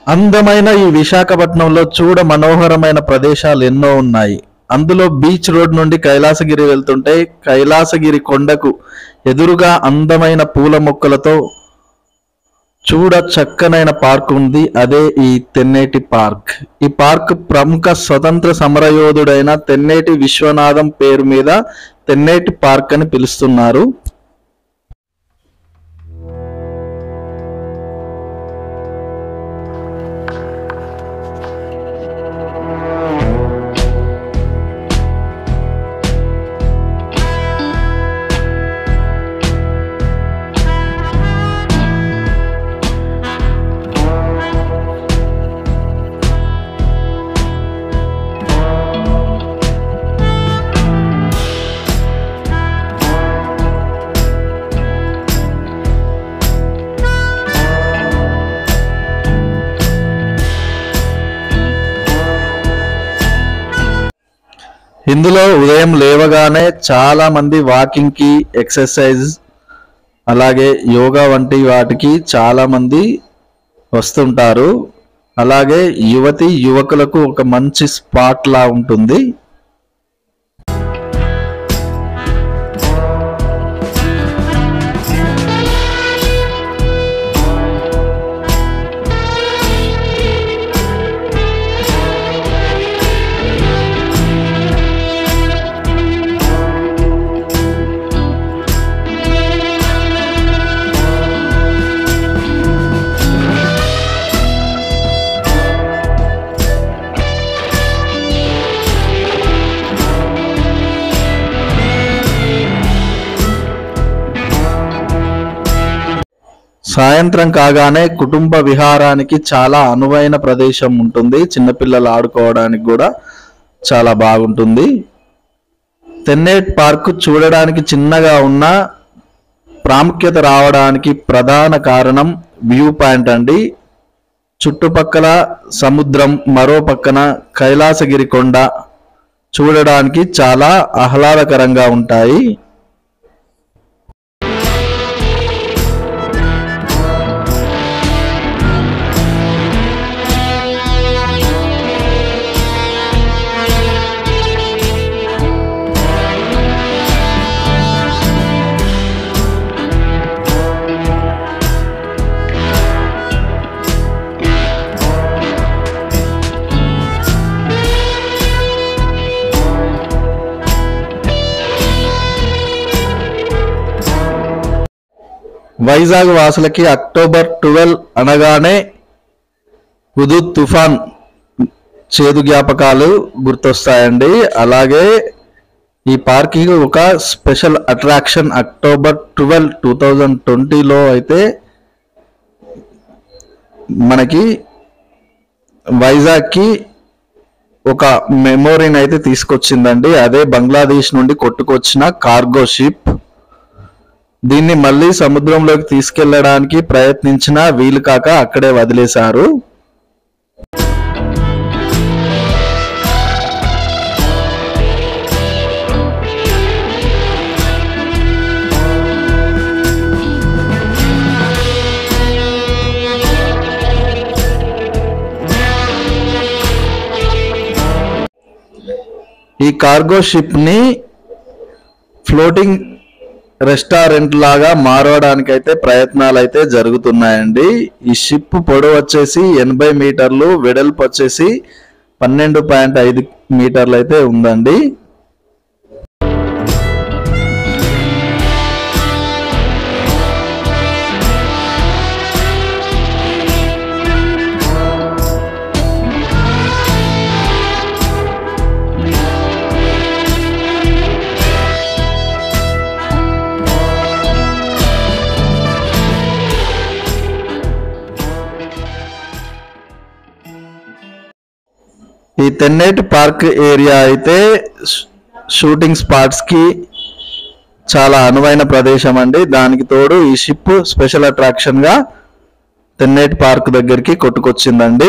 అందమైన ఈ విశాఖపట్నంలో చూడ మనోహరమైన ప్రదేశాలు ఎన్నో ఉన్నాయి అందులో బీచ్ రోడ్ నుండి కైలాసగిరి వెళ్తుంటే కైలాసగిరి కొండకు ఎదురుగా అందమైన పూల మొక్కలతో చూడ చక్కనైన పార్క్ ఉంది అదే ఈ తెన్నేటి పార్క్ ఈ పార్క్ ప్రముఖ స్వతంత్ర సమరయోధుడైన తెన్నేటి విశ్వనాథం పేరు మీద తెన్నేటి పార్క్ అని పిలుస్తున్నారు ఇందులో ఉదయం లేవగానే చాలా మంది వాకింగ్ కి ఎక్సర్సైజ్ అలాగే యోగా వంటి వాటికి చాలా మంది వస్తుంటారు అలాగే యువతి యువకులకు ఒక మంచి స్పాట్ లా ఉంటుంది సాయంత్రం కాగానే కుటుంబ విహారానికి చాలా అనువైన ప్రదేశం ఉంటుంది చిన్నపిల్లలు ఆడుకోవడానికి కూడా చాలా బాగుంటుంది తెన్నేట్ పార్క్ చూడడానికి చిన్నగా ఉన్న ప్రాముఖ్యత రావడానికి ప్రధాన కారణం వ్యూ పాయింట్ అండి చుట్టుపక్కల సముద్రం మరో పక్కన కైలాసగిరి కొండ చూడడానికి చాలా ఆహ్లాదకరంగా ఉంటాయి వైజాగ్ వాసులకి అక్టోబర్ ట్వెల్వ్ అనగానే హుదూద్ తుఫాన్ చేదు జ్ఞాపకాలు గుర్తొస్తాయండి అలాగే ఈ పార్కింగ్ ఒక special attraction October twelve two thousand ట్వంటీలో అయితే మనకి వైజాగ్కి ఒక మెమోరీని అయితే తీసుకొచ్చిందండి అదే బంగ్లాదేశ్ నుండి కొట్టుకొచ్చిన కార్గో షిప్ దీన్ని మళ్ళీ సముద్రంలోకి తీసుకెళ్లడానికి ప్రయత్నించినా వీలు కాక అక్కడే వదిలేశారు ఈ కార్గో షిప్ ని ఫ్లోటింగ్ రెస్టారెంట్ లాగా మారవడానికి అయితే ప్రయత్నాలు అయితే జరుగుతున్నాయండి ఈ షిప్ పొడవు వచ్చేసి ఎనభై మీటర్లు వెడల్పు వచ్చేసి పన్నెండు పాయింట్ ఐదు మీటర్లు అయితే ఉందండి ఈ తెన్నేటి పార్క్ ఏరియా అయితే షూ- షూటింగ్ స్పాట్స్ కి చాలా అనువైన ప్రదేశం అండి దానికి తోడు ఈ షిప్ స్పెషల్ అట్రాక్షన్ గా తెన్నేటి పార్క్ దగ్గరికి కొట్టుకొచ్చిందండి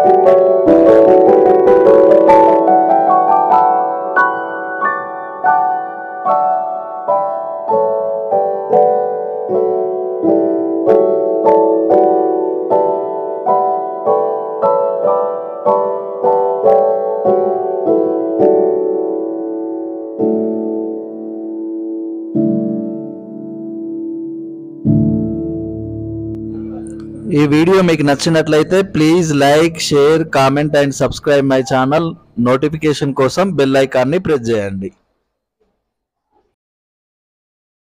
ఈ వీడియో మీకు నచ్చినట్లయితే please like share comment and subscribe my channel notification కోసం బెల్ ఐకాన్ని ప్రెస్ చేయండి